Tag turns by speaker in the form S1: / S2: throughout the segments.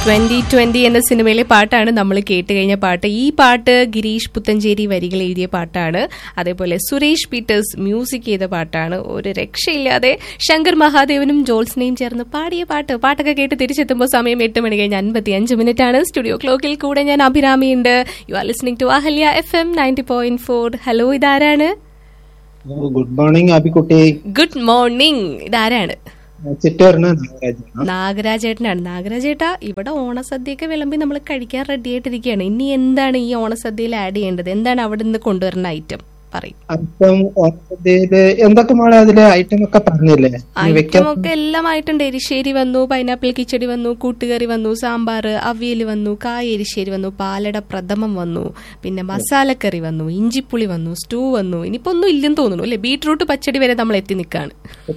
S1: Twenty twenty എന്ന സിനിമയിലെ പാട്ടാണ് നമ്മൾ കേട്ട് കഴിഞ്ഞ പാട്ട് ഈ പാട്ട് ഗിരീഷ് പുത്തഞ്ചേരി വരികൾ എഴുതിയ പാട്ടാണ് അതേപോലെ സുരേഷ് പീറ്റേഴ്സ് മ്യൂസിക് ചെയ്ത പാട്ടാണ് ഒരു രക്ഷയില്ലാതെ ശങ്കർ മഹാദേവനും ജോൾസിനെയും ചേർന്ന് പാടിയ പാട്ട് പാട്ടൊക്കെ കേട്ട് തിരിച്ചെത്തുമ്പോൾ സമയം എട്ട് മണി കഴിഞ്ഞ് അൻപത്തി അഞ്ച് മിനിറ്റ് ആണ് സ്റ്റുഡിയോ ക്ലോക്കിൽ കൂടെ ഞാൻ അഭിരാമിയുണ്ട് you are listening to Ahalya F M ninety point four hello ഇതാരാണ്
S2: ഗുഡ് മോർണിംഗ് അബിക്കുട്ടി
S1: ഗുഡ് മോർണിംഗ് ഇതാരാണ്
S2: ചിറ്റൂരിന് നാഗരാജാണ്
S1: നാഗരാജേട്ടനാണ് നാഗരാജേട്ടാ ഇവിടെ ഓണസദ്യയൊക്കെ വിളമ്പി നമ്മൾ കഴിക്കാൻ റെഡി ആയിട്ടിരിക്കുകയാണ് ഇനി എന്താണ് ഈ ഓണസദ്യയിൽ ആഡ് ചെയ്യേണ്ടത് എന്താണ് അവിടെ നിന്ന് കൊണ്ടുവരുന്ന ഐറ്റം പറയും
S2: അപ്പം ഓണസദ്യയില് എന്തൊക്കെ മോളെ അതില് ഐറ്റം ഒക്കെ പറഞ്ഞില്ലേ ഈ വെക്കാൻ
S1: ഐറ്റം ഒക്കെ എല്ലാം ആയിട്ടുണ്ട് എരിശ്ശേരി വന്നു പൈനാപ്പിൾ കിച്ചടി വന്നു കൂട്ടുകറി വന്നു സാമ്പാർ അവിയൽ വന്നു കായ എരിശ്ശേരി വന്നു പാലട പ്രഥമം വന്നു പിന്നെ മസാലക്കറി വന്നു ഇഞ്ചിപ്പുളി വന്നു സ്റ്റൂ വന്നു ഇനിയിപ്പോ ഒന്നും ഇല്ലെന്ന് തോന്നുന്നു അല്ലെ ബീട്രൂട്ട് പച്ചടി വരെ നമ്മൾ എത്തി നിൽക്കാണ്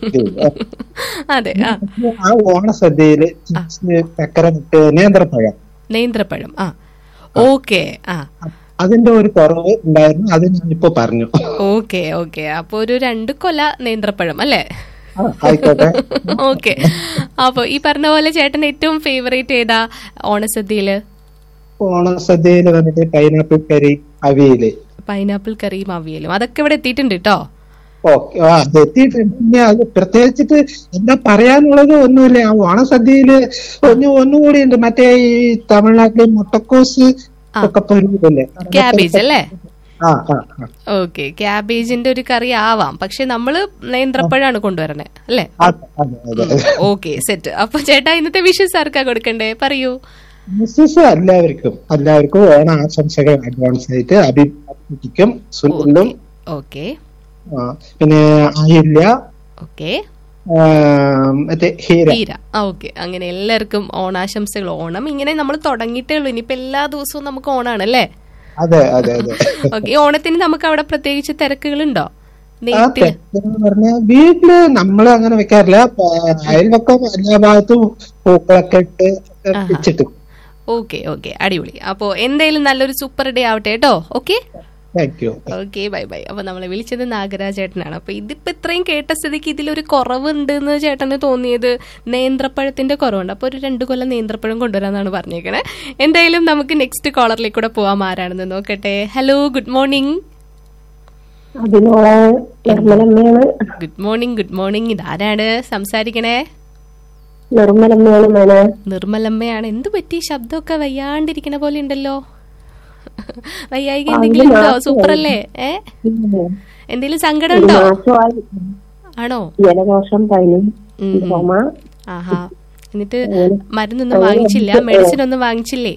S1: അതെ ആ
S2: ആ ഓണസദ്യയില് ചിപ്സ് ചക്കര മുട്ട് നേന്ത്രപ്പഴം
S1: നേന്ത്രപ്പഴം ആ ഓക്കെ ആ
S2: അതിന്റെ ഒരു കുറവ് ഉണ്ടായിരുന്നു അത് ഞാനിപ്പോ പറഞ്ഞു
S1: ഓക്കെ ഓക്കെ അപ്പൊ ഒരു രണ്ട് കൊല നേന്ത്രപ്പഴം അല്ലേ
S2: ആ, ആയിക്കോട്ടെ
S1: ഓക്കെ അപ്പൊ ഈ പറഞ്ഞ പോലെ ചേട്ടൻ ഏറ്റവും ഫേവറേറ്റ് ഏതാ ഓണസദ്യയില്
S2: ഓണസദ്യയില് വന്നിട്ട് പൈനാപ്പിൾ കറി അവിയല്
S1: പൈനാപ്പിൾ കറിയും അവിയലും അതൊക്കെ ഇവിടെ എത്തിയിട്ടുണ്ട് കേട്ടോ
S2: ഓക്കെ ആ അത് എത്തിയിട്ടുണ്ട് പിന്നെ അത് പ്രത്യേകിച്ചിട്ട് എന്താ പറയാനുള്ളത് ഒന്നുമില്ല ആ ഓണസദ്യയില് ഒന്ന് ഒന്നുകൂടി ഉണ്ട് മറ്റേ ഈ തമിഴ്നാട്ടിലെ മുട്ടക്കോസ് ഒക്കെ പൊരിയില്ലേ
S1: ക്യാബേജ് അല്ലേ
S2: ആ ആ ആ.
S1: ഓക്കെ ക്യാബേജിന്റെ ഒരു കറി ആവാം പക്ഷെ നമ്മള് നേന്ത്രപ്പഴാണ് കൊണ്ടുവരണേ അല്ലേ
S2: അതെ അതെ അതെ
S1: ഓക്കെ സെറ്റ് അപ്പൊ ചേട്ടാ ഇന്നത്തെ വിഷസ് ആർക്കാ കൊടുക്കണ്ടേ പറയൂ
S2: മിസ്സസ് എല്ലാവർക്കും എല്ലാവർക്കും ഓണ ആശംസകൾ അഡ്വാൻസ് ആയിട്ട് അഭിപ്രായം സുനിലും
S1: ഓക്കെ
S2: ആ, പിന്നെ ആയില്യ
S1: ഓക്കെ
S2: ആ, മറ്റേ ഹീര
S1: തീര ഓക്കെ അങ്ങനെ എല്ലാവർക്കും ഓണാശംസകൾ ഓണം ഇങ്ങനെ നമ്മൾ തുടങ്ങിയിട്ടേ ഉള്ളൂ ഇനിയിപ്പോ എല്ലാ ദിവസവും നമുക്ക് ഓണാണ് അല്ലേ
S2: അതെ അതെ അതെ
S1: ഓക്കെ ഓണത്തിന് നമുക്ക് അവിടെ പ്രത്യേകിച്ച് തിരക്കുകളുണ്ടോ
S2: ആ
S1: നെയ്ത്തിൽ
S2: തെറ്റെന്ന് പറഞ്ഞാൽ വീട്ടില് നമ്മള് അങ്ങനെ വെക്കാറില്ല പ- അയൽവക്കം എല്ലാ ഭാഗത്തും പൂക്കളൊക്കെ ഇട്ട് വെച്ചിട്ട്
S1: ഓക്കെ ഓക്കെ അടിപൊളി അപ്പോ എന്തായാലും നല്ലൊരു സൂപ്പർ ഡേ ആവട്ടെ കേട്ടോ okay
S2: thank you
S1: okay bye bye അപ്പൊ നമ്മളെ വിളിച്ചത് നാഗരാജ് ചേട്ടനാണ് അപ്പൊ ഇതിപ്പോ ഇത്രയും കേട്ട സ്ഥിതിക്ക് ഇതിലൊരു കുറവുണ്ട് എന്ന് ചേട്ടന് തോന്നിയത് നേന്ത്രപ്പഴത്തിന്റെ കുറവുണ്ട് അപ്പൊ ഒരു രണ്ടു കൊല്ലം നേന്ത്രപ്പഴം കൊണ്ടുവരാന്നാണ് പറഞ്ഞേക്കണേ എന്തായാലും നമുക്ക് നെക്സ്റ്റ് കോളറിലേക്ക് കൂടെ പോവാം ആരാണെന്ന് നോക്കട്ടെ ഹലോ ഗുഡ് മോർണിംഗ്
S3: അതിനോളെ നിർമ്മലമ്മയാണ്
S1: ഗുഡ് മോർണിംഗ് ഗുഡ് മോർണിംഗ് ഇതാരാണ് സംസാരിക്കണേ
S3: നിർമ്മലമ്മയാണ് മേനെ
S1: നിർമ്മലമ്മയാണ് എന്ത് പറ്റി ശബ്ദമൊക്കെ വയ്യാണ്ടിരിക്കണ പോലെ ഉണ്ടല്ലോ വയ്യായിക എന്തെങ്കിലും ഉണ്ടോ സൂപ്പർ അല്ലേ ഏ എന്തെങ്കിലും സങ്കടം ഉണ്ടോ
S3: മാസമായി
S1: ആണോ
S3: ജലദോഷം പനി
S1: ഉം, ഉം.
S3: ചുമ
S1: ആഹാ എന്നിട്ട് മരുന്നൊന്നും വാങ്ങിച്ചില്ല മെഡിസിൻ ഒന്നും വാങ്ങിച്ചില്ലേ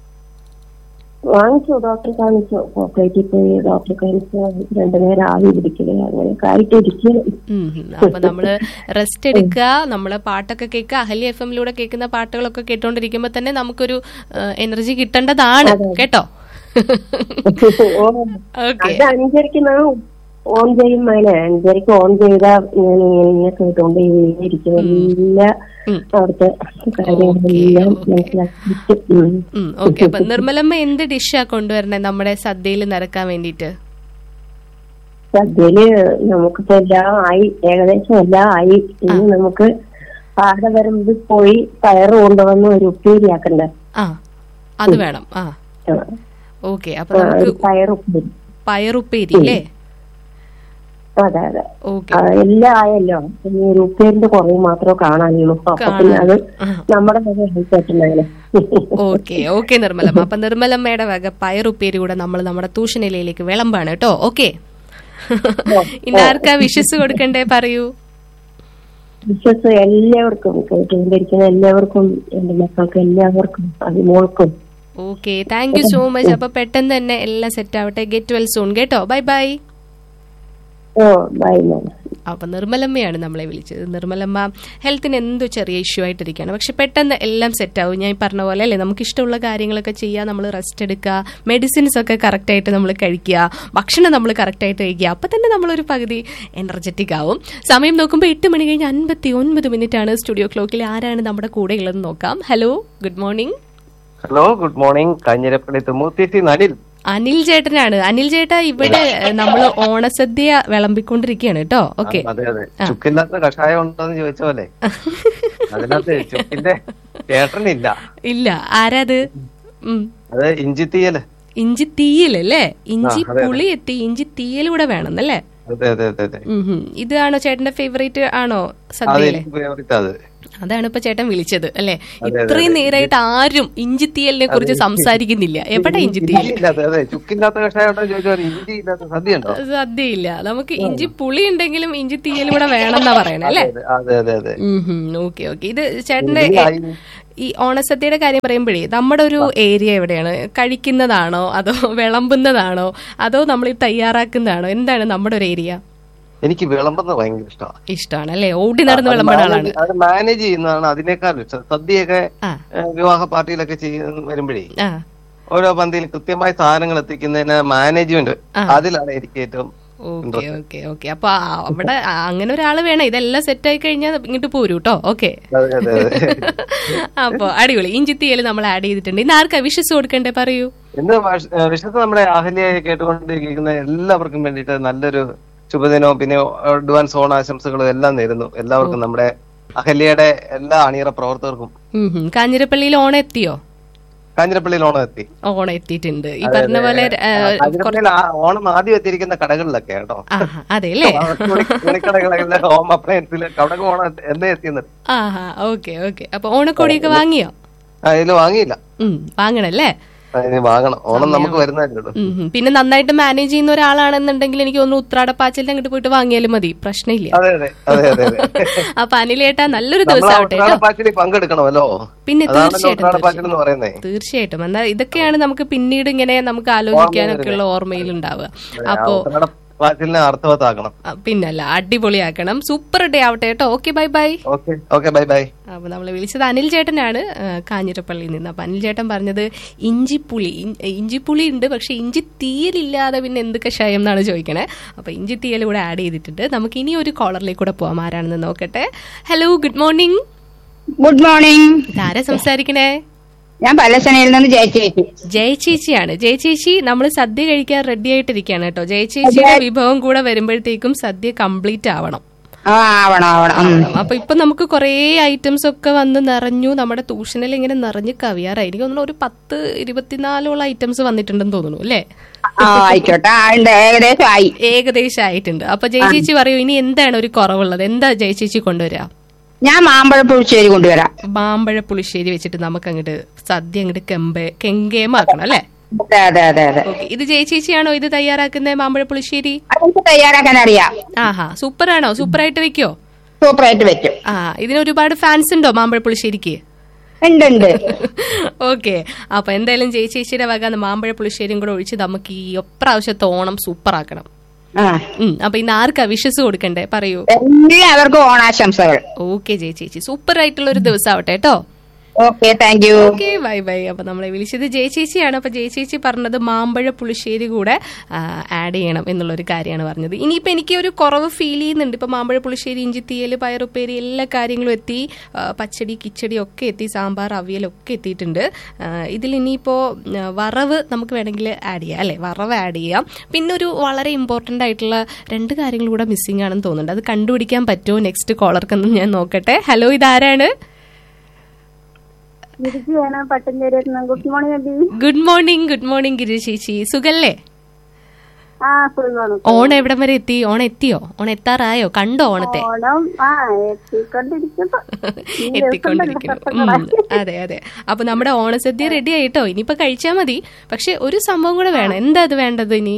S3: വാങ്ങിച്ചു ഡോക്ടറെ കാണിച്ചു കോപ്പറേറ്റീവ് പോയി ഡോക്ടറെ കാണിച്ചു രണ്ടുനേരം ആവി പിടിക്കല് അങ്ങനെയൊക്കെ ആയിട്ട് ഇരിക്കുന്നു
S1: ഉം, ഉം. അപ്പൊ നമ്മള് റെസ്റ്റ് എടുക്കുക നമ്മള് പാട്ടൊക്കെ കേൾക്കുക അഹല്യ എഫ് എമ്മിലൂടെ കേൾക്കുന്ന പാട്ടുകളൊക്കെ കേട്ടോണ്ടിരിക്കുമ്പോ തന്നെ നമുക്കൊരു എനർജി കിട്ടേണ്ടതാണ് കേട്ടോ ഓക്കെ
S3: അത് അഞ്ചരക്ക് ഞാൻ ഓൺ ചെയ്യും മേലെ അഞ്ചരക്ക് ഓൺ ചെയ്താൽ ഞാൻ ഇങ്ങനെ കേട്ടോണ്ട് ഇരിക്കും എല്ലാ
S1: ഉം.
S3: അവിടുത്തെ കാര്യങ്ങളെല്ലാം മനസ്സിലാക്കിയിട്ട് ഉം.
S1: ഓക്കെ അപ്പൊ നിർമ്മലമ്മ എന്ത് ഡിഷാ കൊണ്ടുവരണേ നമ്മുടെ സദ്യയിൽ നിരക്കാൻ വേണ്ടിട്ട്
S3: സദ്യയില് നമുക്കിപ്പോ എല്ലാം ആയി ഏകദേശം എല്ലാം ആയി ഇനി നമുക്ക് പാടവരമ്പ് പോയി പയറ് കൊണ്ടുവന്ന് ഒരു ഉപ്പേരിയാക്കണ്ടേ
S1: ആ അത് വേണം ആ
S3: ആ,
S1: ഓക്കെ അപ്പൊ
S3: ആ,
S1: നമുക്ക്
S3: ഒരു പയറുപ്പേരി
S1: പയറുപ്പേരി അല്ലേ
S3: അതെ അതെ
S1: ഓക്കെ
S3: ആ, എല്ലാം ആയല്ലോ ഇനി ഒരു ഉപ്പേരിന്റെ കുറവ് മാത്രമേ കാണാനുള്ളൂ അപ്പൊ പിന്നെ അത് നമ്മുടെ പറ്റുന്നതിന്
S1: ഓക്കെ ഓക്കെ നിർമ്മലമ്മ അപ്പൊ നിർമ്മലമ്മയുടെ വക പയറുപ്പേരി കൂടെ നമ്മൾ നമ്മുടെ ട്യൂഷനിലയിലേക്ക് വിളമ്പാണ് കേട്ടോ ഓക്കെ ഇനി ആർക്കാ വിശ്വസ് കൊടുക്കണ്ടേ പറയൂ
S3: വിശ്വസ് എല്ലാവർക്കും കേട്ടുകൊണ്ടിരിക്കുന്ന എല്ലാവർക്കും എന്റെ മക്കൾക്ക് എല്ലാവർക്കും അതിമോൾക്കും
S1: okay thank you so much അപ്പൊ പെട്ടെന്ന് തന്നെ എല്ലാം സെറ്റ് ആവട്ടെ ഗെറ്റ് വെൽ സൂൺ കേട്ടോ ബൈ ബൈ
S3: ഓ ബൈ മാം
S1: അപ്പൊ നിർമ്മലമ്മയാണ് നമ്മളെ വിളിച്ചത് നിർമ്മലമ്മ ഹെൽത്തിന് എന്തോ ചെറിയ ഇഷ്യൂ ആയിട്ടിരിക്കുകയാണ് പക്ഷെ പെട്ടെന്ന് എല്ലാം സെറ്റ് ആവും ഞാൻ ഈ പറഞ്ഞ പോലെ അല്ലേ നമുക്ക് ഇഷ്ടമുള്ള കാര്യങ്ങളൊക്കെ ചെയ്യുക നമ്മൾ റെസ്റ്റ് എടുക്കുക മെഡിസിൻസ് ഒക്കെ കറക്റ്റ് ആയിട്ട് നമ്മൾ കഴിക്കുക ഭക്ഷണം നമ്മൾ കറക്റ്റ് ആയിട്ട് കഴിക്കുക അപ്പൊ തന്നെ നമ്മളൊരു പകുതി എനർജറ്റിക് ആവും സമയം നോക്കുമ്പോൾ എട്ട് മണി കഴിഞ്ഞ് അൻപത്തി ഒൻപത് മിനിറ്റ് ആണ് സ്റ്റുഡിയോ ക്ലോക്കിൽ ആരാണ് നമ്മുടെ കൂടെ ഉള്ളതെന്ന് നോക്കാം hello good morning
S4: hello good morning Kanjirappally തുമ്മൂത്തിസി നടിൽ
S1: അനിൽ ചേട്ടനാണ് അനിൽ ചേട്ടാ ഇവിടെ നമ്മൾ ഓണസദ്യ വിളമ്പിക്കൊണ്ടിരിക്കുകയാണ് കേട്ടോ ഓക്കെ
S4: അതെ അതെ ചുക്കിനകത്ത് കഷായം ഉണ്ടോന്ന് ചോദിച്ച പോലെ അതിനകത്ത് ചുക്കിന്റെ ചേട്ടനില്ല
S1: ഇല്ല ആരാത് ഉം
S4: അത് ഇഞ്ചിത്തീയല്
S1: ഇഞ്ചി തീയലല്ലേ ഇഞ്ചി
S4: ആ, അതെ, അതെ.
S1: പുളി എത്തി ഇഞ്ചി തീയൽ കൂടെ വേണമെന്നല്ലേ
S4: അതെ അതെ അതെ അതെ
S1: ഉം ഹും. ഇതാണോ ചേട്ടന്റെ ഫേവറേറ്റ് ആണോ
S4: അത്
S1: സദ്യയിലെ
S4: എനിക്ക് ഫേവറേറ്റ് അത്
S1: അതാണ് ഇപ്പൊ ചേട്ടൻ വിളിച്ചത് അല്ലെ
S4: അതെ,
S1: ഇത്രയും
S4: അതെ.
S1: നേരായിട്ട് ആരും ഇഞ്ചിത്തീയലിനെ കുറിച്ച് സംസാരിക്കുന്നില്ല എവിടെ ഇഞ്ചിത്തീയൽ
S4: ഇഞ്ചി ഇല്ലാത്ത അതെ ചുക്കില്ലാത്ത കഷായം ചോദിച്ചാൽ ഇഞ്ചി ഇല്ലാത്ത സദ്യ ഉണ്ടോ
S1: സദ്യയില്ല നമുക്ക് ഇഞ്ചി പുളി ഉണ്ടെങ്കിലും ഇഞ്ചി തീയൽ കൂടെ വേണമെന്നാ പറയണേ അല്ലേ
S4: അതെ അതെ അതെ
S1: ഓക്കെ ഓക്കെ ഇത് ചേട്ടന്റെ
S4: ഇഞ്ചി ആയി.
S1: ഈ ഓണസദ്യയുടെ കാര്യം പറയുമ്പോഴേ നമ്മുടെ ഒരു ഏരിയ എവിടെയാണ് കഴിക്കുന്നതാണോ അതോ വിളമ്പുന്നതാണോ അതോ നമ്മൾ ഈ തയ്യാറാക്കുന്നതാണോ എന്താണ് നമ്മുടെ ഒരു ഏരിയ
S4: എനിക്ക് വിളമ്പുന്നത് ഭയങ്കര ഇഷ്ടമാണ്
S1: ഇഷ്ടമാണ് അല്ലേ ഓടി നടന്ന് വിളമ്പുന്ന ആളാണ്
S4: അത് മാനേജ് ചെയ്യുന്നതാണ് അതിനേക്കാളും ഇഷ്ടം സദ്യയൊക്കെ
S1: ആ
S4: ഏഹ്, വിവാഹ പാർട്ടിയിലൊക്കെ ചെയ്യുന്ന വരുമ്പോഴേ
S1: ആ
S4: ഓരോ പന്തിയിൽ കൃത്യമായി സാധനങ്ങൾ എത്തിക്കുന്നതിന് മാനേജ്മെന്റ്
S1: ആ.
S4: അതിലാണ് എനിക്ക് ഏറ്റവും
S1: ഓക്കെ ഓക്കെ ഓക്കെ അപ്പൊ ആ, അവിടെ ആ, അങ്ങനെ ഒരാള് വേണം ഇതെല്ലാം സെറ്റ് ആയി കഴിഞ്ഞാൽ ഇങ്ങോട്ട് പോരൂ കേട്ടോ ഓക്കെ
S4: അതെ അതെ അതെ
S1: അപ്പൊ അടിപൊളി ഇഞ്ചിത്തീയൽ നമ്മൾ ആഡ് ചെയ്തിട്ടുണ്ട് ഇന്ന് ആർക്കാ വിശ്വസ് കൊടുക്കണ്ടേ പറയൂ
S4: ഇന്ന് വഷ- ഏഹ്, വിശുദ്ധ നമ്മുടെ അഹല്യയെ കേട്ടുകൊണ്ടിരിക്കുന്ന എല്ലാവർക്കും വേണ്ടിയിട്ട് നല്ലൊരു ശുഭദിനവും പിന്നെ അഡ്വാൻസ് ഓണാശംസകളും എല്ലാം നേരുന്നു എല്ലാവർക്കും നമ്മുടെ അഹല്യയുടെ എല്ലാ അണിയറ പ്രവർത്തകർക്കും
S1: ഉം ഹും. കാഞ്ഞിരപ്പള്ളിയിൽ ഓണം എത്തിയോ
S4: കാഞ്ഞിരപ്പള്ളിയിൽ ഓണം എത്തി
S1: ഓണം എത്തിയിട്ടുണ്ട് ഈ പറഞ്ഞ പോലെ ആ,
S4: കാഞ്ഞിരപ്പള്ളിയിൽ ആ ഓണം ആദ്യം എത്തിയിരിക്കുന്ന കടകളിലൊക്കെ കേട്ടോ
S1: ആ അതെല്ലേ
S4: തുണിക്കടകളിലെ ഹോം അപ്ലയൻസിൽ കടക ഓണം എന്നേ എത്തിയെന്ന്
S1: ആഹാ ഓക്കെ ഓക്കെ അപ്പൊ ഓണക്കോടിയൊക്കെ വാങ്ങിയോ
S4: അതിൽ വാങ്ങിയില്ല
S1: ഉം വാങ്ങണല്ലേ
S4: അതിന് വാങ്ങണം ഓണം നമുക്ക് വരുന്നതല്ലേ ഉള്ളൂ
S1: ഉം ഹും. പിന്നെ നന്നായിട്ട് മാനേജ് ചെയ്യുന്ന ഒരാളാണെന്നുണ്ടെങ്കിൽ എനിക്ക് തോന്നുന്നു ഉത്രാടപ്പാച്ചിലിന് അങ്ങോട്ട് പോയിട്ട് വാങ്ങിയാലും മതി പ്രശ്നമില്ല
S4: അതെ അതെ അതെ അതെ അതെ
S1: അപ്പൊ അനിലേട്ടാ നല്ലൊരു
S4: നമ്മൾ
S1: ദിവസം ആവട്ടെ കേട്ടോ
S4: ഉത്രാടപ്പാച്ചിൽ പങ്കെടുക്കണമല്ലോ
S1: പിന്നെ
S4: അതാണല്ലോ
S1: തീർച്ചയായിട്ടും
S4: ഉത്രാടപ്പാച്ചിൽ എന്ന് പറയുന്നേ
S1: തീർച്ചയായിട്ടും എന്നാൽ ഇതൊക്കെയാണ് നമുക്ക് പിന്നീട് ഇങ്ങനെ നമുക്ക് ആലോചിക്കാനൊക്കെ ഉള്ള ഓർമ്മയിൽ ഉണ്ടാവുക അപ്പോ
S4: ഉത്രാടപ്പാച്ചിലിനെ അർത്ഥവത്താക്കണം
S1: ആ, പിന്നല്ല അടിപൊളിയാക്കണം സൂപ്പർ ഡേ ആവട്ടെ കേട്ടോ okay bye bye
S4: okay okay bye bye
S1: അപ്പൊ നമ്മൾ വിളിച്ചത് അനിൽ ചേട്ടനാണ് ആ, കാഞ്ഞിരപ്പള്ളിയിൽ നിന്ന് അപ്പൊ അനിൽ ചേട്ടൻ പറഞ്ഞത് ഇഞ്ചിപ്പുളി ഇൻ- ഇഞ്ചിപ്പുളി ഉണ്ട് പക്ഷെ ഇഞ്ചി തീയലില്ലാതെ പിന്നെ എന്ത് കഷായം എന്നാണ് ചോദിക്കണേ അപ്പൊ ഇഞ്ചി തീയൽ കൂടെ ആഡ് ചെയ്തിട്ടുണ്ട് നമുക്ക് ഇനി ഒരു കോളറിലേക്ക് കൂടെ പോവാം ആരാണെന്ന് നോക്കട്ടെ hello good morning
S5: good morning
S1: ഇതാരാ സംസാരിക്കണേ
S5: ഞാൻ പല്ലസനയിൽ നിന്ന് ജയിച്ചേച്ചി
S1: ജയ ചേച്ചിയാണ് ജയ ചേച്ചി നമ്മൾ സദ്യ കഴിക്കാൻ റെഡി ആയിട്ടിരിക്കുകയാണ് കേട്ടോ ജയ ചേച്ചിയുടെ വിഭവം കൂടെ വരുമ്പോഴത്തേക്കും സദ്യ കംപ്ലീറ്റ് ആവണം
S5: ആ ആവണം ആവണം ഉം.
S1: അപ്പൊ ഇപ്പൊ നമുക്ക് കുറേ ഐറ്റംസ് ഒക്കെ വന്ന് നിറഞ്ഞു നമ്മുടെ ട്യൂഷനിൽ ഇങ്ങനെ നിറഞ്ഞ് കവിയാറായി എനിക്ക് തോന്നുന്നു ഒരു പത്ത് ഇരുപത്തിനാലോളം ഐറ്റംസ് വന്നിട്ടുണ്ടെന്ന് തോന്നുന്നു അല്ലേ
S5: ആ ആയിക്കോട്ടെ ആ, ഉണ്ട് ഏകദേശം ആയി
S1: ഏകദേശം ആയിട്ടുണ്ട് അപ്പൊ ജയ ചേച്ചി പറയൂ ഇനി എന്താണ് ഒരു കുറവുള്ളത് എന്താ ജയ ചേച്ചി കൊണ്ടുവരാ
S5: ഞാൻ മാമ്പഴ പുളിശ്ശേരി കൊണ്ടുവരാം
S1: മാമ്പഴ പുളിശ്ശേരി വെച്ചിട്ട് നമുക്ക് അങ്ങോട്ട് സദ്യ അങ്ങോട്ട് കെമ്പേ കെങ്കേമാക്കണം അല്ലേ
S5: അതെ അതെ അതെ അതെ
S1: ഓക്കെ ഇത് ജയ ചേച്ചിയാണോ ഇത് തയ്യാറാക്കുന്നത് മാമ്പഴ പുളിശ്ശേരി
S5: അതെനിക്ക് തയ്യാറാക്കാൻ അറിയാം
S1: ആഹാ സൂപ്പറാണോ സൂപ്പറായിട്ട് വെക്കോ
S5: സൂപ്പറായിട്ട് വെക്കും
S1: ആ ഇതിന് ഒരുപാട് ഫാൻസ് ഉണ്ടോ മാമ്പഴ പുളിശ്ശേരിക്ക്
S5: ഉണ്ട് ഉണ്ട്
S1: ഓക്കെ അപ്പൊ എന്തായാലും ജയ ചേച്ചിയുടെ വക മാമ്പഴ പുളിശ്ശേരിയും കൂടെ ഒഴിച്ച് നമുക്ക് ഈ ഒപ്രാവശ്യത്തെ ഓണം സൂപ്പർ ആക്കണം
S5: ആ
S1: ഉം, അപ്പൊ ഇന്ന് ആർക്കാ വിശ്വസ് കൊടുക്കണ്ടേ പറയൂ
S5: എല്ലാവർക്കും ഓണാശംസകൾ
S1: ഓക്കെ ജയ ചേച്ചി സൂപ്പർ ആയിട്ടുള്ള ഒരു ദിവസം ആവട്ടെ കേട്ടോ
S5: okay thank you
S1: okay bye bye അപ്പൊ നമ്മളെ വിളിച്ചത് ജയ ചേച്ചിയാണ് അപ്പൊ ജയ ചേച്ചി പറഞ്ഞത് മാമ്പഴ പുളിശ്ശേരി കൂടെ ആഡ് ചെയ്യണം എന്നുള്ള ഒരു കാര്യമാണ് പറഞ്ഞത് ഇനിയിപ്പോ എനിക്ക് ഒരു കുറവ് ഫീൽ ചെയ്യുന്നുണ്ട് ഇപ്പൊ മാമ്പഴ പുളിശ്ശേരി ഇഞ്ചിത്തീയൽ പയറുപ്പേരി എല്ലാ കാര്യങ്ങളും എത്തി ആ, പച്ചടി കിച്ചടി ഒക്കെ എത്തി സാമ്പാർ അവിയലൊക്കെ എത്തിയിട്ടുണ്ട് ആ, ഇതിൽ ഇനിയിപ്പോ ആ, വറവ് നമുക്ക് വേണമെങ്കിൽ ആഡ് ചെയ്യാം അല്ലെ വറവ് ആഡ് ചെയ്യാം പിന്നെ ഒരു വളരെ ഇമ്പോർട്ടന്റ് ആയിട്ടുള്ള രണ്ട് കാര്യങ്ങൾ കൂടെ മിസ്സിംഗ് ആണെന്ന് തോന്നുന്നുണ്ട് അത് കണ്ടുപിടിക്കാൻ പറ്റുമോ നെക്സ്റ്റ് കോളർക്കെന്ന് ഞാൻ നോക്കട്ടെ ഹലോ ഇതാരാണ്
S6: ഗിരിജിയാണ് Pattancheri good morning Abi
S1: good morning good morning Giri ചേച്ചി സുഖല്ലേ
S6: ആ സുഖമാണ്
S1: ഓണം എവിടം വരെ എത്തി ഓണം എത്തിയോ ഓണം എത്താറായോ കണ്ടോ ഓണത്തെ
S6: ഓണം ആ എത്തിക്കൊണ്ടിരിക്കുന്നു ഇനി
S1: എത്തിക്കൊണ്ടിരിക്കുന്നു
S6: ദിവസം
S1: ഉം, അതെ അതെ അപ്പൊ നമ്മുടെ ഓണസദ്യ റെഡി ആയിട്ടോ ഇനിയിപ്പോ കഴിച്ചാ മതി പക്ഷെ ഒരു സംഭവം കൂടെ വേണം എന്താ അത് വേണ്ടത് ഇനി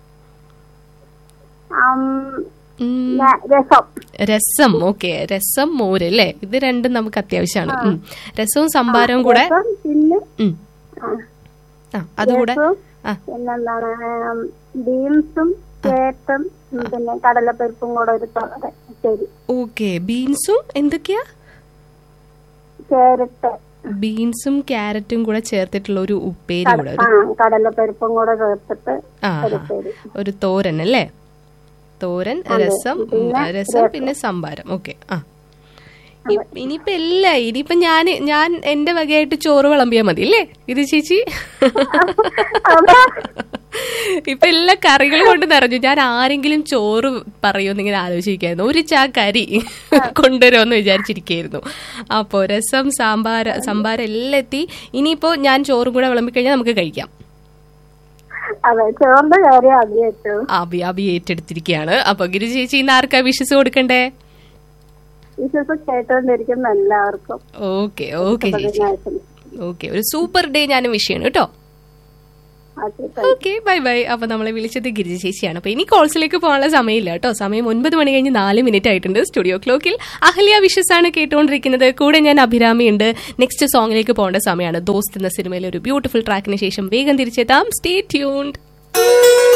S6: ആം,
S1: ഉം,
S6: ഞാ- രസം
S1: രസം ഓക്കെ രസം മോര് അല്ലേ ഇത് രണ്ടും നമുക്ക് അത്യാവശ്യമാണ് ഉം. രസവും സംഭാരവും കൂടെ
S6: രസം പിന്നെ
S1: ഉം.
S6: ആ,
S1: ആ അതുകൂടെ
S6: രസവും
S1: ആ
S6: പിന്നെന്താണ് ആം, ബീൻസും കേട്ടും പിന്നെ കടലപ്പരിപ്പും കൂടെ ഒരു തോരൻ ശരി
S1: ഓക്കെ ബീൻസും എന്തൊക്കെയാ
S6: ക്യാരറ്റ്
S1: ബീൻസും ക്യാരറ്റും കൂടെ ചേർത്തിട്ടുള്ള ഒരു ഉപ്പേരി കൂടെ
S6: ആ കടലപ്പരിപ്പും കൂടെ ചേർത്തിട്ട്
S1: ആ
S6: ഒരു ശരി
S1: ഒരു തോരൻ അല്ലേ തോരൻ രസം ഉം, രസം പിന്നെ സംഭാരം ഓക്കെ ആ ഇ- ഇനിയിപ്പോ എല്ലാ ഇനിയിപ്പോ ഞാൻ ഞാൻ എന്റെ വകയായിട്ട് ചോറ് വിളമ്പിയാ മതി അല്ലേ ഇത് ചേച്ചി
S6: അതാ
S1: ഇപ്പൊ എല്ലാ കറികൾ കൊണ്ട് നിറഞ്ഞു ഞാൻ ആരെങ്കിലും ചോറ് പറയുമെന്ന് ഇങ്ങനെ ആലോചിക്കായിരുന്നു ഒരു ചാ കരി കൊണ്ടുവരുമെന്ന് വിചാരിച്ചിരിക്കായിരുന്നു അപ്പോ രസം സാമ്പാർ സാമ്പാർ എല്ലാം എത്തി ഇനിയിപ്പോ ഞാൻ ചോറും കൂടെ വിളമ്പിക്കഴിഞ്ഞാൽ നമുക്ക് കഴിക്കാം
S6: അതെ ചോറിന്റെ കാര്യം ആദ്യം ഏറ്റവും
S1: അബി അബി ഏറ്റെടുത്തിരിക്കുകയാണ് അപ്പൊ ഗിരി ചേച്ചി ഇന്ന് ആർക്കാ വിശ്വസ് കൊടുക്കണ്ടേ
S6: വിശ്വസം കേട്ടോണ്ടിരിക്കുന്ന എല്ലാവർക്കും
S1: ഓക്കെ ഓക്കെ ചേച്ചി
S6: ശുഭദിനാശംസകൾ.
S1: ഓക്കെ ഒരു സൂപ്പർ ഡേ ഞാനും വിഷ് ചെയ്യണം കേട്ടോ
S6: ഓക്കെ
S1: ഓക്കെ ബൈ ബൈ അപ്പൊ നമ്മളെ വിളിച്ചത് ഗിരിജ ചേച്ചിയാണ് അപ്പൊ ഇനി കോൾസിലേക്ക് പോകാനുള്ള സമയമില്ല കേട്ടോ സമയം ഒൻപത് മണി കഴിഞ്ഞ് നാല് മിനിറ്റ് ആയിട്ടുണ്ട് സ്റ്റുഡിയോ ക്ലോക്കിൽ അഹല്യ വിഷസ് ആണ് കേട്ടുകൊണ്ടിരിക്കുന്നത് കൂടെ ഞാൻ അഭിരാമിയുണ്ട് നെക്സ്റ്റ് സോങ്ങിലേക്ക് പോകേണ്ട സമയമാണ് ദോസ്ത് എന്ന സിനിമയിലെ ഒരു ബ്യൂട്ടിഫുൾ ട്രാക്കിന് ശേഷം വേഗം തിരിച്ചെത്താം സ്റ്റേ ട്യൂൺഡ്